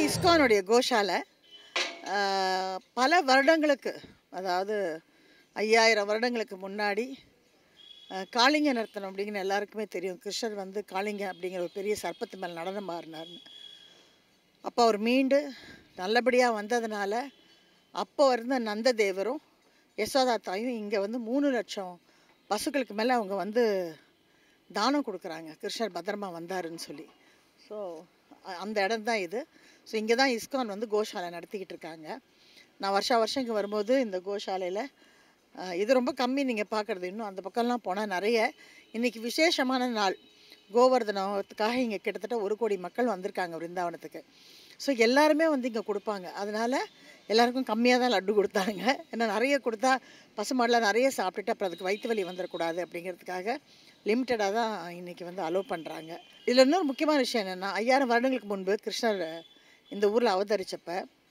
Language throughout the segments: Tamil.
இஸ்கானுடைய கோஷாலை ஆஹ், பல வருடங்களுக்கு அதாவது ஐயாயிரம் வருடங்களுக்கு முன்னாடி ஆஹ், காளிங்க நர்த்தனம் அப்படிங்கிற எல்லாருக்குமே தெரியும் கிருஷ்ணர் வந்து காளிங்க அப்படிங்கிற ஒரு பெரிய சர்ப்பத்து மேலே நடனம் ஆடினார்னு அப்போ அவர் மீண்டு நல்லபடியாக வந்ததுனால அப்போ இருந்த நந்ததேவரும் யசோதா தாயும் இங்கே வந்து மூணு லட்சம் பசுக்களுக்கு மேலே அவங்க வந்து தானம் கொடுக்குறாங்க கிருஷ்ணர் பத்திரமா வந்தாருன்னு சொல்லி ஸோ அந்த இடம் தான் இது ஸோ இங்கே தான் இஸ்கான் வந்து கோஷாலை நடத்திக்கிட்டு இருக்காங்க நான் வருஷா வருஷம் இங்கே வரும்போது இந்த கோஷாலையில் இது ரொம்ப கம்மி நீங்கள் பார்க்குறது இன்னும் அந்த பக்கம்லாம் போனால் நிறைய இன்றைக்கி விசேஷமான நாள் கோவர்தனத்துக்காக இங்கே கிட்டத்தட்ட ஒரு கோடி மக்கள் வந்திருக்காங்க பிருந்தாவனத்துக்கு ஸோ எல்லாருமே வந்து இங்கே கொடுப்பாங்க அதனால் எல்லாருக்கும் கம்மியாக தான் லட்டு கொடுத்தாங்க ஏன்னா நிறைய கொடுத்தா பசுமாடெலாம் நிறைய சாப்பிட்டுட்டு அப்புறம் அதுக்கு வயிற்று வலி வந்துடக்கூடாது அப்படிங்கிறதுக்காக லிமிட்டடாக தான் இன்றைக்கி வந்து அலோவ் பண்ணுறாங்க இதில் இன்னொரு முக்கியமான விஷயம் என்னென்னா ஐயாயிரம் வருடங்களுக்கு முன்பு கிருஷ்ணர் இந்த ஊரில் அவதரிச்சப்ப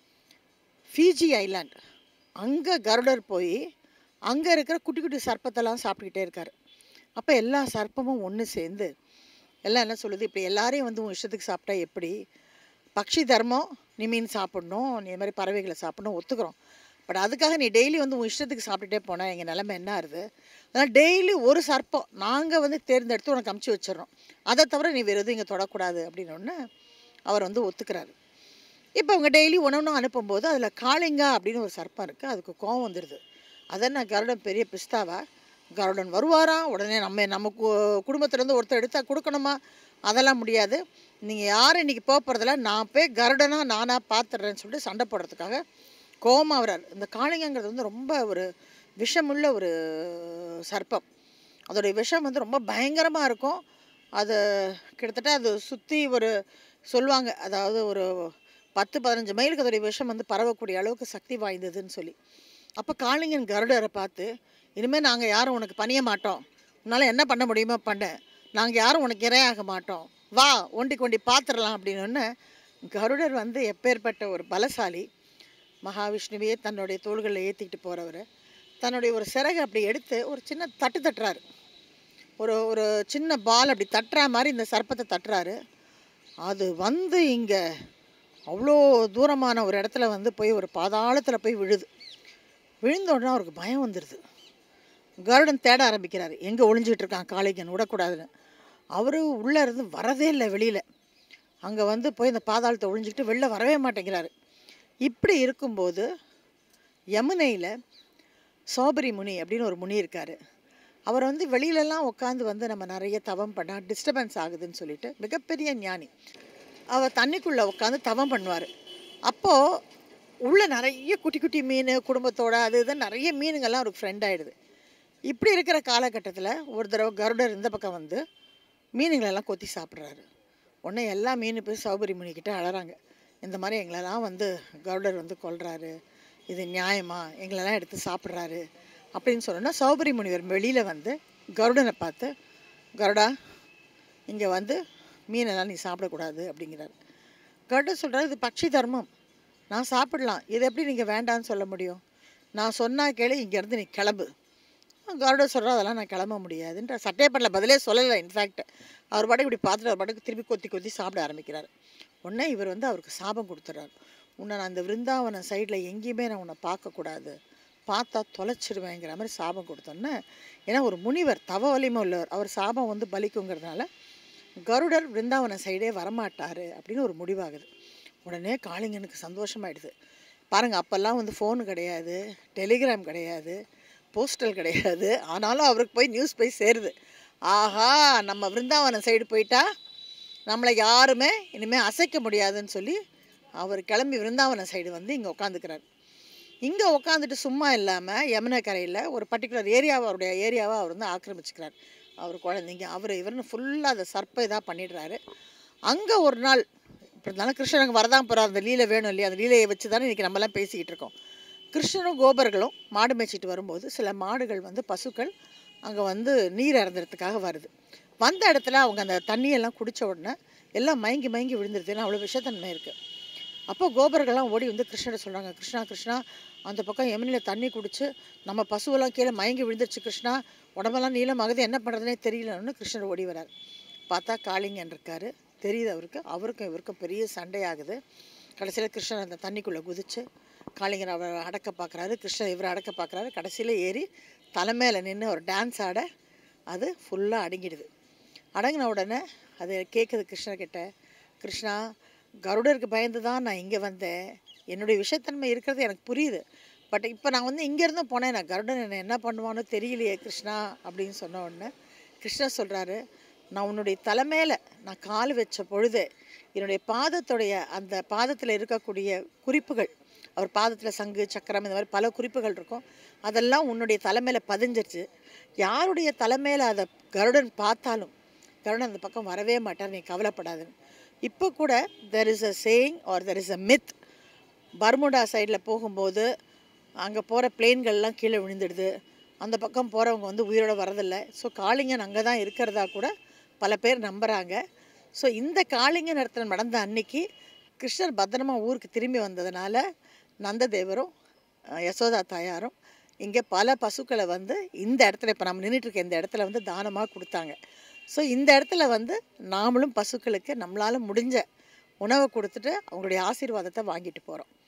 ஃபிஜி ஐலாண்ட் அங்கே கருடர் போய் அங்கே இருக்கிற குட்டி குட்டி சர்ப்பத்தெல்லாம் சாப்பிட்டுக்கிட்டே இருக்கார் அப்போ எல்லா சர்ப்பமும் ஒன்று சேர்ந்து எல்லாம் என்ன சொல்லுது இப்படி எல்லாரையும் வந்து உன் இஷ்டத்துக்கு சாப்பிட்டா எப்படி பக்ஷி தர்மம் நீ மீன் சாப்பிடணும் நீ இது மாதிரி பறவைகளை சாப்பிடணும் ஒத்துக்கிறோம் பட் அதுக்காக நீ டெய்லி வந்து உன் இஷ்டத்துக்கு சாப்பிட்டுட்டே போனால் எங்கள் நிலைமை என்ன ஆகுது அதனால் டெய்லி ஒரு சர்ப்பம் நாங்கள் வந்து தேர்ந்தெடுத்து உனக்கு அமுச்சு வச்சிடறோம் அதை தவிர நீ வேறு எதுவும் இங்கே தொடக்கூடாது அப்படின்னு அவர் வந்து ஒத்துக்கிறாரு இப்போ அவங்க டெய்லி ஒன்று அனுப்பும்போது அதில் காளிங்கா அப்படின்னு ஒரு சர்ப்பம் இருக்குது அதுக்கு கோவம் வந்துடுது அதென்ன கருடன் பெரிய பிஸ்தாவா கருடன் வருவாராம் உடனே நம்ம நம்ம கு- குடும்பத்திலேருந்து ஒருத்தர் எடுத்தா கொடுக்கணுமா அதெல்லாம் முடியாது நீங்கள் யாரும் இன்றைக்கி போக போகிறதில்ல நான் போய் கருடனா நானாக பார்த்துடுறேன்னு சொல்லிட்டு சண்டை போடுறதுக்காக கோவமாக வர்றார் இந்த காளிங்கங்கிறது வந்து ரொம்ப ஒரு விஷமுள்ள ஒரு சர்ப்பம் அதோடைய விஷம் வந்து ரொம்ப பயங்கரமாக இருக்கும் அது கிட்டத்தட்ட அது சுற்றி ஒரு சொல்லுவாங்க அதாவது ஒரு பத்து பதினஞ்சு மைலுக்கு அதோடைய விஷம் வந்து பரவக்கூடிய அளவுக்கு சக்தி வாய்ந்ததுன்னு சொல்லி அப்போ காளிங்கன் கருடரை பார்த்து இனிமேல் நாங்கள் யாரும் உனக்கு பணிய மாட்டோம் உன்னால் என்ன பண்ண முடியுமோ பண்ண நாங்கள் யாரும் உனக்கு இரையாக மாட்டோம் வா ஒண்டி கொண்டி பார்த்துடலாம் அப்படின்னு கருடர் வந்து எப்பேற்பட்ட ஒரு பலசாலி மகாவிஷ்ணுவையே தன்னுடைய தோள்களில் ஏற்றிக்கிட்டு போகிறவர் தன்னுடைய ஒரு சிறகை அப்படி எடுத்து ஒரு சின்ன தட்டு தட்டுறாரு ஒரு ஒரு சின்ன பால் அப்படி தட்டுற மாதிரி இந்த சர்ப்பத்தை தட்டுறாரு அது வந்து இங்கே அவ்வளோ தூரமான ஒரு இடத்துல வந்து போய் ஒரு பாதாளத்தில் போய் விழுது விழுந்த உடனே அவருக்கு பயம் வந்துடுது கருடன் தேட ஆரம்பிக்கிறாரு எங்கே ஒளிஞ்சிட்டு இருக்கான் காளிங்கன் விடக்கூடாதுன்னு அவர் உள்ளே இருந்து வரதே இல்லை வெளியில் அங்கே வந்து போய் இந்த பாதாளத்தை ஒளிஞ்சிக்கிட்டு வெளில வரவே மாட்டேங்கிறாரு இப்படி இருக்கும்போது யமுனையில் சோபரி முனி அப்படின்னு ஒரு முனி இருக்கார் அவர் வந்து வெளியிலலாம் உட்காந்து வந்து நம்ம நிறைய தவம் பண்ணால் டிஸ்டர்பன்ஸ் ஆகுதுன்னு சொல்லிட்டு மிகப்பெரிய ஞானி அவர் தண்ணிக்குள்ளே உட்காந்து தவம் பண்ணுவார் அப்போது உள்ள நிறைய குட்டி குட்டி மீன் குடும்பத்தோட அது இது நிறைய மீனுங்கள்லாம் அவருக்கு ஃப்ரெண்ட் ஆகிடுது இப்படி இருக்கிற காலகட்டத்தில் ஒரு தடவை கருடர் இந்த பக்கம் வந்து மீனுங்களெல்லாம் கொத்தி சாப்பிட்றாரு உடனே எல்லா மீன் போய் சௌபரி முனிக்கிட்ட அழறாங்க இந்த மாதிரி எங்களெல்லாம் வந்து கருடர் வந்து கொல்றாரு இது நியாயமா எங்களெல்லாம் எடுத்து சாப்பிட்றாரு அப்படின்னு சொன்னோன்னா சௌபரி முனிவர் வெளியில் வந்து கருடனை பார்த்து கருடா இங்கே வந்து மீனெல்லாம் நீ சாப்பிடக்கூடாது அப்படிங்கிறாரு கருடன் சொல்கிறாரு இது பட்சி தர்மம் நான் சாப்பிடலாம் இதை எப்படி நீங்கள் வேண்டான்னு சொல்ல முடியும் நான் சொன்னா கேளு இங்கேருந்து நீ கிளம்பு கருடன் சொல்கிறா அதெல்லாம் நான் கிளம்ப முடியாதுன்ற சட்டையப்பட்டில் பதிலே சொல்லலை இன்ஃபேக்ட் அவர் பாட்டுக்கு இப்படி பார்த்துட்டு அவர் பாட்டுக்கு திருப்பி கொத்தி கொத்தி சாப்பிட ஆரம்பிக்கிறார் உடனே இவர் வந்து அவருக்கு சாபம் கொடுத்துறாரு உன்னை நான் அந்த விருந்தாவன சைடில் எங்கேயுமே நான் உன்னை பார்க்கக்கூடாது பார்த்தா தொலைச்சிருவேங்கிற மாதிரி சாபம் கொடுத்தோன்னே ஏன்னா ஒரு முனிவர் தவ வலிமை உள்ளவர் அவர் சாபம் வந்து பலிக்குங்கிறதுனால கருடர் விருந்தாவன சைடே வரமாட்டார் அப்படின்னு ஒரு முடிவாகுது உடனே காளிங்கனுக்கு சந்தோஷமாயிடுது பாருங்கள் அப்போல்லாம் வந்து ஃபோன் கிடையாது டெலிகிராம் கிடையாது போஸ்டல் கிடையாது ஆனாலும் அவருக்கு போய் நியூஸ் போய் சேருது ஆஹா நம்ம விருந்தாவனம் சைடு போயிட்டா நம்மளை யாருமே இனிமேல் அசைக்க முடியாதுன்னு சொல்லி அவர் கிளம்பி விருந்தாவனம் சைடு வந்து இங்கே உட்காந்துக்கிறார் இங்கே உட்காந்துட்டு சும்மா இல்லாமல் யமுனை கரையில் ஒரு பர்டிகுலர் ஏரியாவை அவருடைய ஏரியாவை அவர் வந்து ஆக்கிரமிச்சுக்கிறார் அவர் குழந்தைங்க அவர் இவர்னு ஃபுல்லாக அந்த சர்ப்ப இதாக பண்ணிடுறாரு அங்கே ஒரு நாள் இப்படி இருந்தாலும் கிருஷ்ணனுக்கு வரதான் போகிறார் அந்த லீலை வேணும் இல்லையா அந்த லீலையை வச்சு தானே இன்றைக்கி நம்மலாம் பேசிக்கிட்டு இருக்கோம் கிருஷ்ணனும் கோபர்களும் மாடு மேய்ச்சிட்டு வரும்போது சில மாடுகள் வந்து பசுக்கள் அங்கே வந்து நீர் இறந்துறதுக்காக வருது வந்த இடத்துல அவங்க அந்த தண்ணியெல்லாம் குடித்த உடனே எல்லாம் மயங்கி மயங்கி விழுந்துருது ஏன்னா அவ்வளோ விஷத்தன்மை இருக்குது அப்போ கோபர்கள்லாம் ஓடி வந்து கிருஷ்ணரை சொல்கிறாங்க கிருஷ்ணா கிருஷ்ணா அந்த பக்கம் யமுனையில் தண்ணி குடிச்சு நம்ம பசுவெல்லாம் கீழே மயங்கி விழுந்துருச்சு கிருஷ்ணா உடம்பெல்லாம் நீளமாகுது என்ன பண்ணுறதுனே தெரியலன்னு கிருஷ்ணர் ஓடி வரார் பார்த்தா காளிங்கன் இருக்காரு தெரியுது அவருக்கு அவருக்கும் இவருக்கும் பெரிய சண்டையாகுது கடைசியில் கிருஷ்ணர் அந்த தண்ணிக்குள்ளே குதித்து காளிங்கர் அவர் அடக்க பார்க்குறாரு கிருஷ்ணர் இவரை அடக்க பார்க்குறாரு கடைசியில் ஏறி தலைமையில் நின்று ஒரு டான்ஸ் ஆட அது ஃபுல்லாக அடங்கிடுது அடங்கின உடனே அது கேட்குது கிருஷ்ணர்கிட்ட கிருஷ்ணா கருடருக்கு பயந்து தான் நான் இங்கே வந்தேன் என்னுடைய விஷத்தன்மை இருக்கிறது எனக்கு புரியுது பட் இப்போ நான் வந்து இங்கேருந்து போனேன் நான் கருடன் என்ன என்ன பண்ணுவானோ தெரியலையே கிருஷ்ணா அப்படின்னு சொன்ன உடனே கிருஷ்ணர் சொல்கிறாரு நான் உன்னுடைய தலைமையில் நான் கால் வச்ச பொழுது என்னுடைய பாதத்துடைய அந்த பாதத்தில் இருக்கக்கூடிய குறிப்புகள் அவர் பாதத்தில் சங்கு சக்கரம் இந்த மாதிரி பல குறிப்புகள் இருக்கும் அதெல்லாம் உன்னுடைய தலைமையில் பதிஞ்சிருச்சு யாருடைய தலைமையில் அதை கருடன் பார்த்தாலும் கருடன் அந்த பக்கம் வரவே மாட்டார் நீ கவலைப்படாதுன்னு இப்போ கூட there is a saying or there is a myth Bermuda சைடில் போகும்போது அங்கே போகிற பிளேன்கள்லாம் கீழே விழுந்துடுது அந்த பக்கம் போகிறவங்க வந்து உயிரோட வரதில்லை ஸோ காளிங்கன் அங்கே தான் இருக்கிறதா கூட பல பேர் நம்புகிறாங்க ஸோ இந்த காளிங்க நடத்தின நடந்த அன்னைக்கு கிருஷ்ணர் பத்திரமா ஊருக்கு திரும்பி வந்ததுனால நந்ததேவரும் அஹ், யசோதா தாயாரும் இங்கே பல பசுக்களை வந்து இந்த இடத்துல இப்போ நம்ம நின்றுட்டு இருக்க இந்த இடத்துல வந்து தானமாக கொடுத்தாங்க ஸோ இந்த இடத்துல வந்து நாமளும் பசுக்களுக்கு நம்மளால் முடிஞ்ச உணவை கொடுத்துட்டு அவங்களுடைய ஆசீர்வாதத்தை வாங்கிட்டு போகிறோம்